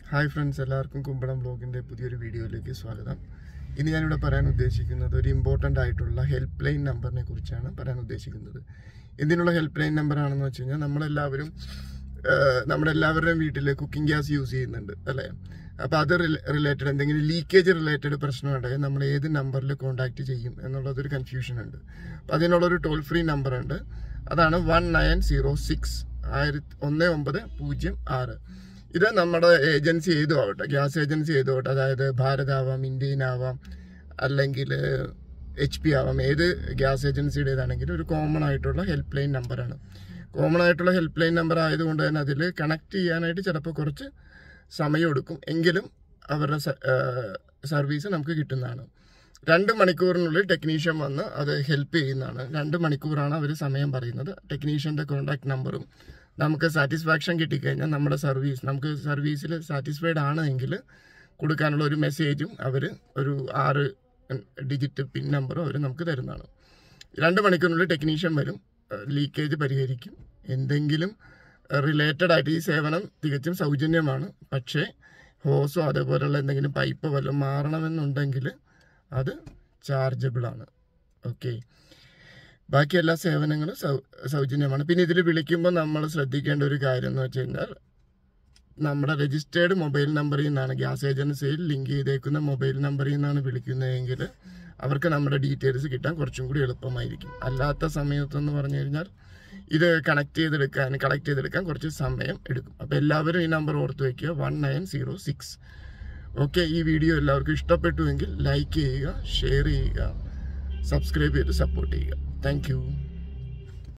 hi friends എല്ലാവർക്കും കുമ്പളം ബ്ലോഗിൻ്റെ പുതിയൊരു വീഡിയോയിലേക്ക് സ്വാഗതം ഇനി ഞാനിവിടെ പറയാൻ ഉദ്ദേശിക്കുന്നത് ഒരു ഇമ്പോർട്ടൻ്റ് ആയിട്ടുള്ള ഹെൽപ്പ് ലൈൻ നമ്പറിനെ കുറിച്ചാണ് പറയാൻ ഉദ്ദേശിക്കുന്നത് എന്തിനുള്ള ഹെൽപ്പ് ലൈൻ നമ്പർ ആണെന്ന് വെച്ച് കഴിഞ്ഞാൽ നമ്മളെല്ലാവരും ആഹ്, നമ്മുടെ എല്ലാവരുടെയും വീട്ടിൽ കുക്കിംഗ് ഗ്യാസ് യൂസ് ചെയ്യുന്നുണ്ട് അല്ലേ അപ്പോൾ അത് റിലേറ്റഡ് എന്തെങ്കിലും ലീക്കേജ് റിലേറ്റഡ് പ്രശ്നം ഉണ്ടെങ്കിൽ നമ്മൾ ഏത് നമ്പറിൽ കോൺടാക്ട് ചെയ്യും എന്നുള്ളതൊരു കൺഫ്യൂഷൻ ഉണ്ട് അപ്പോൾ അതിനുള്ളൊരു ടോൾ ഫ്രീ നമ്പർ ഉണ്ട് അതാണ് വൺ നയൻ സീറോ സിക്സ് ആയിരത്തി ഒന്ന് ഒമ്പത് പൂജ്യം ആറ് ഇത് നമ്മുടെ ഏജൻസി ഏതും ആവട്ടെ ഗ്യാസ് ഏജൻസി ഏതും ആവട്ടെ അതായത് ഭാരത് ആവാം ഇന്ത്യൻ ആവാം അല്ലെങ്കിൽ എച്ച് പി ആവാം ഏത് ഗ്യാസ് ഏജൻസിയുടേതാണെങ്കിലും ഒരു കോമൺ ആയിട്ടുള്ള ഹെൽപ്പ് ലൈൻ നമ്പറാണ് കോമൺ ആയിട്ടുള്ള ഹെൽപ്പ് ലൈൻ നമ്പർ ആയതുകൊണ്ട് തന്നെ അതിൽ കണക്ട് ചെയ്യാനായിട്ട് ചിലപ്പോൾ കുറച്ച് സമയമെടുക്കും എങ്കിലും അവരുടെ സർവീസ് നമുക്ക് കിട്ടുന്നതാണ് രണ്ട് മണിക്കൂറിനുള്ളിൽ ടെക്നീഷ്യൻ വന്ന് അത് ഹെൽപ്പ് ചെയ്യുന്നതാണ് രണ്ട് മണിക്കൂറാണ് അവർ സമയം പറയുന്നത് ടെക്നീഷ്യൻ്റെ കോൺടാക്ട് നമ്പറും നമുക്ക് സാറ്റിസ്ഫാക്ഷൻ കിട്ടിക്കഴിഞ്ഞാൽ നമ്മുടെ സർവീസ് നമുക്ക് സർവീസിൽ സാറ്റിസ്ഫൈഡ് ആണെങ്കിൽ കൊടുക്കാനുള്ള ഒരു മെസ്സേജും അവർ ഒരു ആറ് ഡിജിറ്റ് പിൻ നമ്പറും അവർ നമുക്ക് തരുന്നതാണ് രണ്ട് മണിക്കൂറിനുള്ളിൽ ടെക്നീഷ്യൻ വരും ലീക്കേജ് പരിഹരിക്കും എന്തെങ്കിലും റിലേറ്റഡ് ആയിട്ട് ഈ സേവനം തികച്ചും സൗജന്യമാണ് പക്ഷേ ഹോസോ അതേപോലെയുള്ള എന്തെങ്കിലും പൈപ്പ് വല്ലതും മാറണമെന്നുണ്ടെങ്കിൽ അത് ചാർജബിൾ ആണ് ഓക്കെ ബാക്കി എല്ലാ സേവനങ്ങളും സൗ സൗജന്യമാണ് പിന്നെ ഇതിൽ വിളിക്കുമ്പോൾ നമ്മൾ ശ്രദ്ധിക്കേണ്ട ഒരു കാര്യം എന്ന് വെച്ച് കഴിഞ്ഞാൽ നമ്മുടെ രജിസ്റ്റേർഡ് മൊബൈൽ നമ്പറിൽ നിന്നാണ് ഗ്യാസ് ഏജൻസിയിൽ ലിങ്ക് ചെയ്തേക്കുന്ന മൊബൈൽ നമ്പറിൽ നിന്നാണ് വിളിക്കുന്നതെങ്കിൽ അവർക്ക് നമ്മുടെ ഡീറ്റെയിൽസ് കിട്ടാൻ കുറച്ചും കൂടി എളുപ്പമായിരിക്കും അല്ലാത്ത സമയത്തെന്ന് പറഞ്ഞു കഴിഞ്ഞാൽ ഇത് കണക്ട് ചെയ്തെടുക്കാൻ കളക്ട് ചെയ്തെടുക്കാൻ കുറച്ച് സമയം എടുക്കും അപ്പോൾ എല്ലാവരും ഈ നമ്പർ ഓർത്ത് വയ്ക്കുക one nine zero six okay ഈ വീഡിയോ എല്ലാവർക്കും ഇഷ്ടപ്പെട്ടുവെങ്കിൽ ലൈക്ക് ചെയ്യുക ഷെയർ ചെയ്യുക സബ്സ്ക്രൈബ് ചെയ്ത് സപ്പോർട്ട് ചെയ്യുക താങ്ക്